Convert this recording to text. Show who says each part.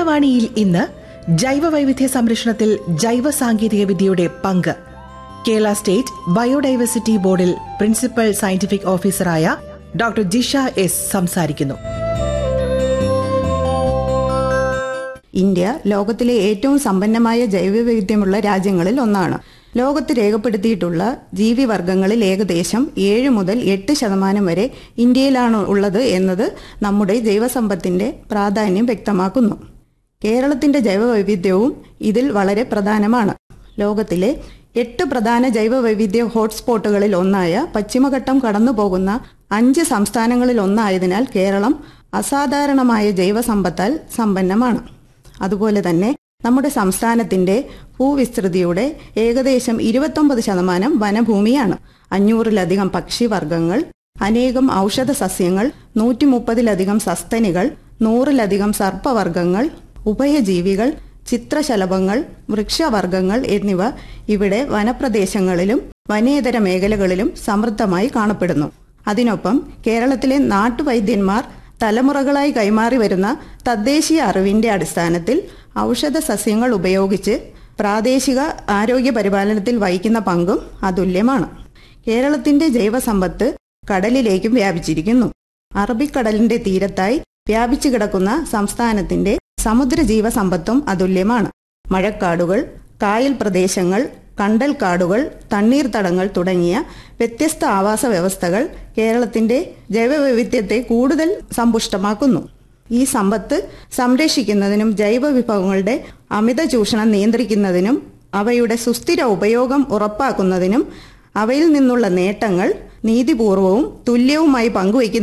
Speaker 1: കിസാൻവാണിയിൽ ഇന്ന് ജൈവ വൈവിധ്യ സംരക്ഷണത്തിൽ ജൈവ സാങ്കേതിക വിദ്യയുടെ പങ്ക് കേരള സ്റ്റേറ്റ് ബയോഡൈവേഴ്സിറ്റി ബോർഡിൽ പ്രിൻസിപ്പൽ സയന്റിഫിക് ഓഫീസറായ ഡോക്ടർ ജിഷ എസ് സംസാരിക്കുന്നു
Speaker 2: ഇന്ത്യ ലോകത്തിലെ ഏറ്റവും സമ്പന്നമായ ജൈവവൈവിധ്യമുള്ള രാജ്യങ്ങളിൽ ഒന്നാണ് ലോകത്ത് രേഖപ്പെടുത്തിയിട്ടുള്ള ജീവിവർഗങ്ങളിൽ ഏകദേശം ഏഴ് മുതൽ എട്ട് ശതമാനം വരെ ഇന്ത്യയിലാണ് ഉള്ളത് എന്നത് നമ്മുടെ ജൈവസമ്പത്തിന്റെ പ്രാധാന്യം വ്യക്തമാക്കുന്നു കേരളത്തിന്റെ ജൈവവൈവിധ്യവും ഇതിൽ വളരെ പ്രധാനമാണ് ലോകത്തിലെ എട്ട് പ്രധാന ജൈവവൈവിധ്യ ഹോട്ട്സ്പോട്ടുകളിൽ ഒന്നായ പശ്ചിമഘട്ടം കടന്നുപോകുന്ന അഞ്ച് സംസ്ഥാനങ്ങളിൽ ഒന്നായതിനാൽ കേരളം അസാധാരണമായ ജൈവസമ്പത്താൽ സമ്പന്നമാണ് അതുപോലെ തന്നെ നമ്മുടെ സംസ്ഥാനത്തിന്റെ ഭൂവിസ്തൃതിയുടെ ഏകദേശം ഇരുപത്തൊമ്പത് ശതമാനം വനഭൂമിയാണ് അഞ്ഞൂറിലധികം പക്ഷിവർഗങ്ങൾ അനേകം ഔഷധ സസ്യങ്ങൾ നൂറ്റി മുപ്പതിലധികം സസ്തനികൾ നൂറിലധികം സർപ്പവർഗങ്ങൾ ഉഭയജീവികൾ ചിത്രശലഭങ്ങൾ വൃക്ഷവർഗങ്ങൾ എന്നിവ ഇവിടെ വനപ്രദേശങ്ങളിലും വനേതര മേഖലകളിലും സമൃദ്ധമായി കാണപ്പെടുന്നു അതിനൊപ്പം കേരളത്തിലെ നാട്ടുവൈദ്യന്മാർ തലമുറകളായി കൈമാറി വരുന്ന തദ്ദേശീയ അറിവിന്റെ അടിസ്ഥാനത്തിൽ ഔഷധ സസ്യങ്ങൾ ഉപയോഗിച്ച് പ്രാദേശിക ആരോഗ്യ പരിപാലനത്തിൽ വഹിക്കുന്ന പങ്കും അതുല്യമാണ് കേരളത്തിന്റെ ജൈവസമ്പത്ത് കടലിലേക്കും വ്യാപിച്ചിരിക്കുന്നു അറബിക്കടലിന്റെ തീരത്തായി വ്യാപിച്ചു കിടക്കുന്ന സംസ്ഥാനത്തിന്റെ സമുദ്രജീവ സമ്പത്തും അതുല്യമാണ് മഴക്കാടുകൾ കായൽ പ്രദേശങ്ങൾ കണ്ടൽക്കാടുകൾ തണ്ണീർത്തടങ്ങൾ തുടങ്ങിയ വ്യത്യസ്ത ആവാസ വ്യവസ്ഥകൾ കേരളത്തിന്റെ ജൈവവൈവിധ്യത്തെ കൂടുതൽ സമ്പുഷ്ടമാക്കുന്നു ഈ സമ്പത്ത് സംരക്ഷിക്കുന്നതിനും ജൈവ വിഭവങ്ങളുടെ അമിത ചൂഷണം നിയന്ത്രിക്കുന്നതിനും അവയുടെ സുസ്ഥിര ഉപയോഗം ഉറപ്പാക്കുന്നതിനും അവയിൽ നിന്നുള്ള നേട്ടങ്ങൾ നീതിപൂർവവും തുല്യവുമായി പങ്കുവയ്ക്കുന്ന